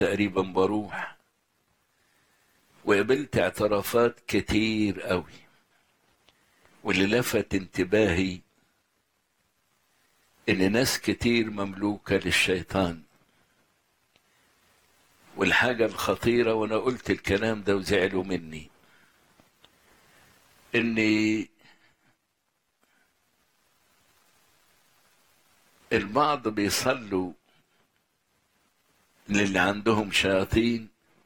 تقريبا بروح وقبلت اعترافات كتير قوي واللي لفت انتباهي ان ناس كتير مملوكة للشيطان والحاجة الخطيرة وانا قلت الكلام ده وزعلوا مني اني البعض بيصلوا للي عندهم شياطين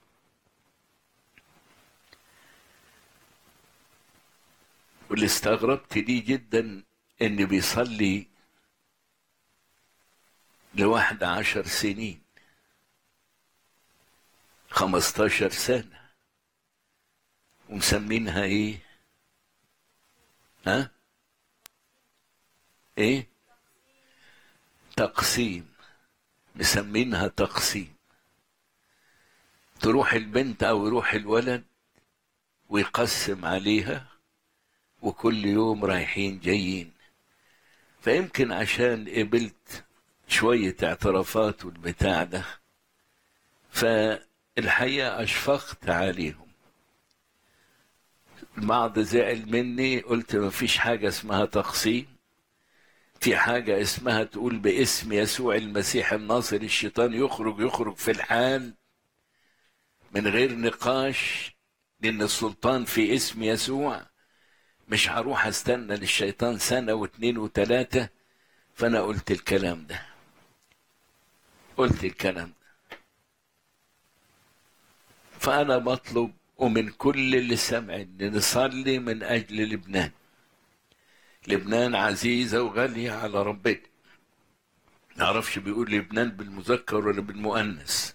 واللي استغربت ليه جدا ان بيصلي لواحد عشر سنين خمستاشر سنة ومسمينها ايه ها ايه تقسيم مسمينها تقسيم تروح البنت او يروح الولد ويقسم عليها وكل يوم رايحين جايين فيمكن عشان قبلت شوية اعترافات والبتاع ده فالحقيقة أشفقت عليهم البعض زعل مني قلت ما فيش حاجة اسمها تقسيم في حاجة اسمها تقول باسم يسوع المسيح الناصر الشيطان يخرج يخرج في الحال من غير نقاش لأن السلطان في اسم يسوع مش هروح استنى للشيطان سنة واثنين وثلاثة فأنا قلت الكلام ده قلت الكلام ده فأنا بطلب ومن كل اللي سمع إن نصلي من أجل لبنان لبنان عزيزة وغالية على ربنا نعرفش بيقول لبنان بالمذكر ولا بالمؤنث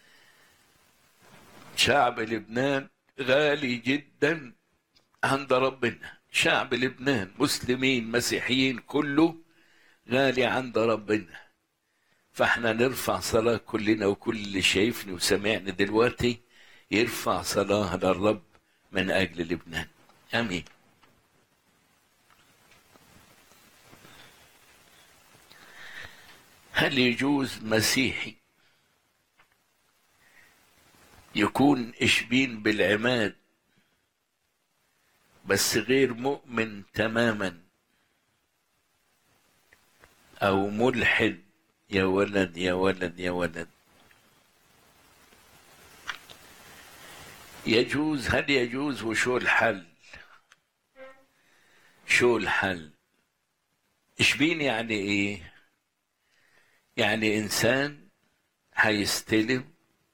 شعب لبنان غالي جدا عند ربنا شعب لبنان مسلمين مسيحيين كله غالي عند ربنا فاحنا نرفع صلاة كلنا وكل اللي شايفني وسمعني دلوقتي يرفع صلاة للرب من أجل لبنان آمين هل يجوز مسيحي يكون إشبين بالعماد بس غير مؤمن تماما او ملحد يا ولد يا ولد يا ولد يجوز هل يجوز وشو الحل شو الحل اشبين يعني ايه يعني انسان هيستلم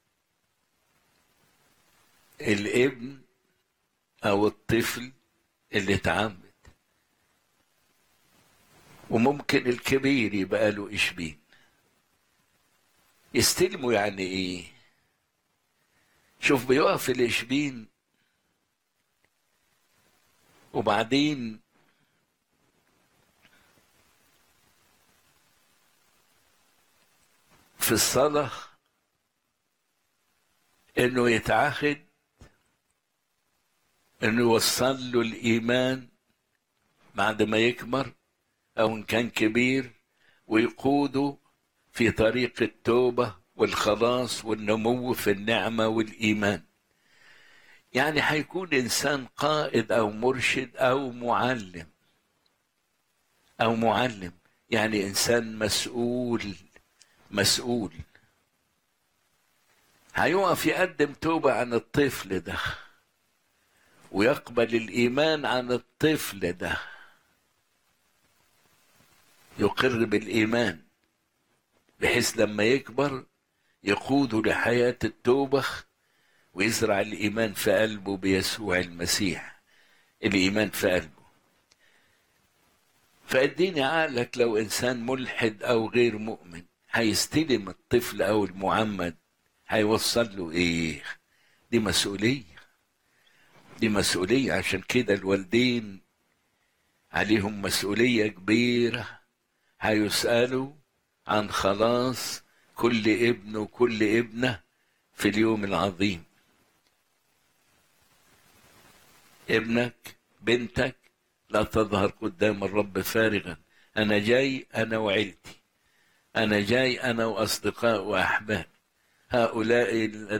الابن او الطفل اللي اتعمد وممكن الكبير يبقى له إشبين يستلموا يعني إيه شوف بيقف الإشبين وبعدين في الصلاة إنه يتعهد إنه يوصل له الإيمان بعد ما يكبر أو إن كان كبير ويقوده في طريق التوبة والخلاص والنمو في النعمة والإيمان يعني هيكون إنسان قائد أو مرشد أو معلم أو معلم يعني إنسان مسؤول مسؤول هيقف يقدم توبة عن الطفل ده ويقبل الإيمان عن الطفل ده يقر بالإيمان بحيث لما يكبر يقوده لحياة التوبة ويزرع الإيمان في قلبه بيسوع المسيح الإيمان في قلبه فاديني عقلك لو إنسان ملحد أو غير مؤمن هيستلم الطفل أو المعمد هيوصل له إيه دي مسؤولية دي مسؤولية عشان كده الوالدين عليهم مسؤولية كبيرة هيسألوا عن خلاص كل ابن وكل ابنة في اليوم العظيم ابنك بنتك لا تظهر قدام الرب فارغا أنا جاي أنا وعيلتي أنا جاي أنا وأصدقاء وأحباب هؤلاء